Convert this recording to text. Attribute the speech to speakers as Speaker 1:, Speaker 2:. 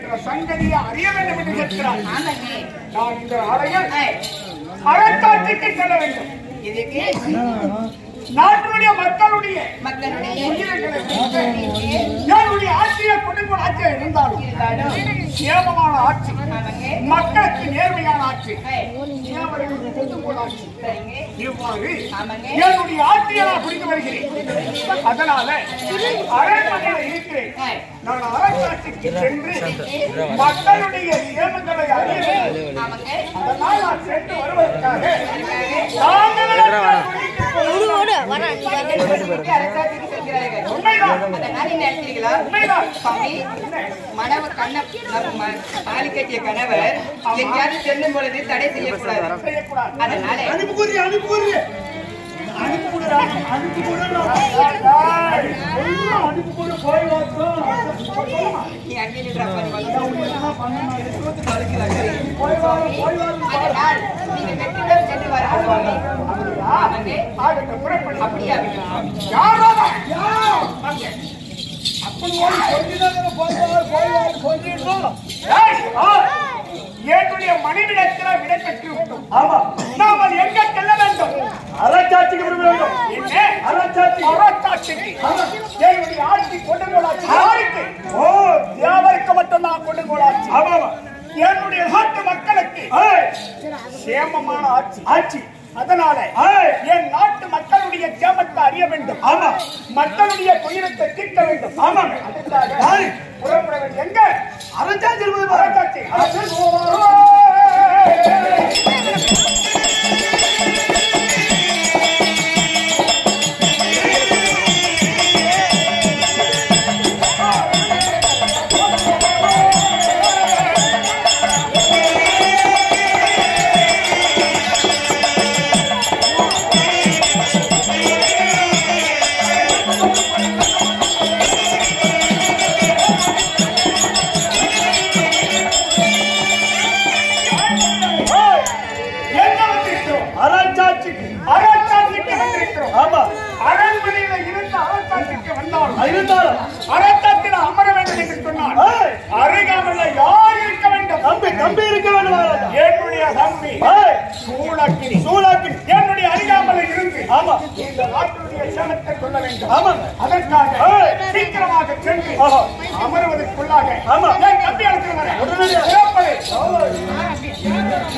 Speaker 1: என்ற சங்கதியை அறிய வேண்டும் என்று கேட்கிறார்
Speaker 2: ஆமாங்க
Speaker 1: நான் இந்த ஆலயம்
Speaker 2: ஏய்,
Speaker 1: அறக்காட்சிக்கு செல்ல வேண்டும்
Speaker 2: இதுக்கு
Speaker 1: நாட்டினுடைய மக்களுடைய
Speaker 2: மக்களுடைய
Speaker 1: உயிர்களை மீட்டு என்னுடைய ஆட்சியை கொடுக்கும் ஆட்சியா இருந்தாலும்
Speaker 2: இருந்தாலும்
Speaker 1: சேமமான ஆட்சி
Speaker 2: ஆமாங்க
Speaker 1: மக்களுக்கு நேர்மையான ஆட்சி
Speaker 2: ஏய்,
Speaker 1: ஏவர்களுக்கு பொதுப்போல் ஆட்சி
Speaker 2: சரிங்க
Speaker 1: இவ்வாறு
Speaker 2: ஆமாங்க.
Speaker 1: என்னுடைய ஆட்சியை நான் புரிந்து வருகிறேன் அதனால அரண்மனையில் இருக்கிறேன்
Speaker 2: ஏய்,
Speaker 1: நான் அரசாட்சிக்கு சென்று மக்களுடைய நியமங்களை அறிய வேண்டும்.
Speaker 2: ஆமாங்க
Speaker 1: அதனால் நான் சென்று வருவதற்காக
Speaker 2: அதுக்காக
Speaker 1: தாங்கள்
Speaker 2: மக்களுக்கு அரசாட்சிக்கு செல்கிறார்கள்
Speaker 1: உண்மைதான்
Speaker 2: அதனால் என்ன நினைச்சீங்களா
Speaker 1: உண்மைதான்
Speaker 2: சுவாமி மணவர் கண்ண நம்ம தாலி கட்டிய கணவர் எங்கேயாவது செல்லும் பொழுது தடை செய்யக்கூடாது
Speaker 1: செய்யக்கூடாது
Speaker 2: அதனால
Speaker 1: அனுப்புகுறி அனுப்புகுறி அனுப்புகுறா அனுப்புகுறா அனுப்புகுற போய்
Speaker 2: நீ அங்கே நின்றா பாரு.
Speaker 1: போய் போய்
Speaker 2: அதனால் நீங்க வெற்றிடம் சென்று வர சுவாமி ஆமாங்க
Speaker 1: ஆகட்டும் புறப்படு
Speaker 2: அப்படியே ஆகட்டும்.
Speaker 1: யாரோ யாரோ அங்கே அப்படி ஓடி சொல்லிதாங்க போய் போய் சொல்லிடுறோம் என்னுடைய மனைவிடத்தில் விடை பெற்று விட்டோம் ஆமா நாம எங்க செல்ல வேண்டும் அரசாட்சிக்கு விட வேண்டும் என்ன அரசாட்சி அரசாட்சிக்கு என்னுடைய ஆட்சி கொடுங்கோலாட்சி யாருக்கு ஓ யாவருக்கு மட்டும் நான் கொடுங்கோலாட்சி ஆமா என்னுடைய நாட்டு மக்களுக்கு சேமமான ஆட்சி ஆட்சி அதனால என் நாட்டு மக்களுடைய சேமத்தை அறிய வேண்டும் ஆமா மக்களுடைய துயரத்தை தீர்க்க வேண்டும் ஆமா அதுக்காக புறப்பட வேண்டும் எங்க அரசாட்சி அரசாட்சி என்ன வந்திருக்கிறோம் அரசாட்சிக்கு அரசாட்சிக்கு வந்திருக்கிறோம் ஆமா அரண்மனையில இருந்து அரசாட்சிக்கு வந்தாலும் இருந்தாலும் அரசாட்சியில் அமர வேண்டும் என்று சொன்னால் அருகாமையில் யார் இருக்க வேண்டும் தம்பி தம்பி இருக்க வேண்டும் என்னுடைய தம்பி சூழக்கினி சூழக்கினி என்னுடைய அருகாமையில் இருந்து ஆமா இந்த நாட்டுடைய சேமத்தை சொல்ல வேண்டும் ஆமா அதற்காக சீக்கிரமாக சென்று அமருவதற்குள்ளாக ஆமா தம்பி அழைத்து வரேன் உடனடியாக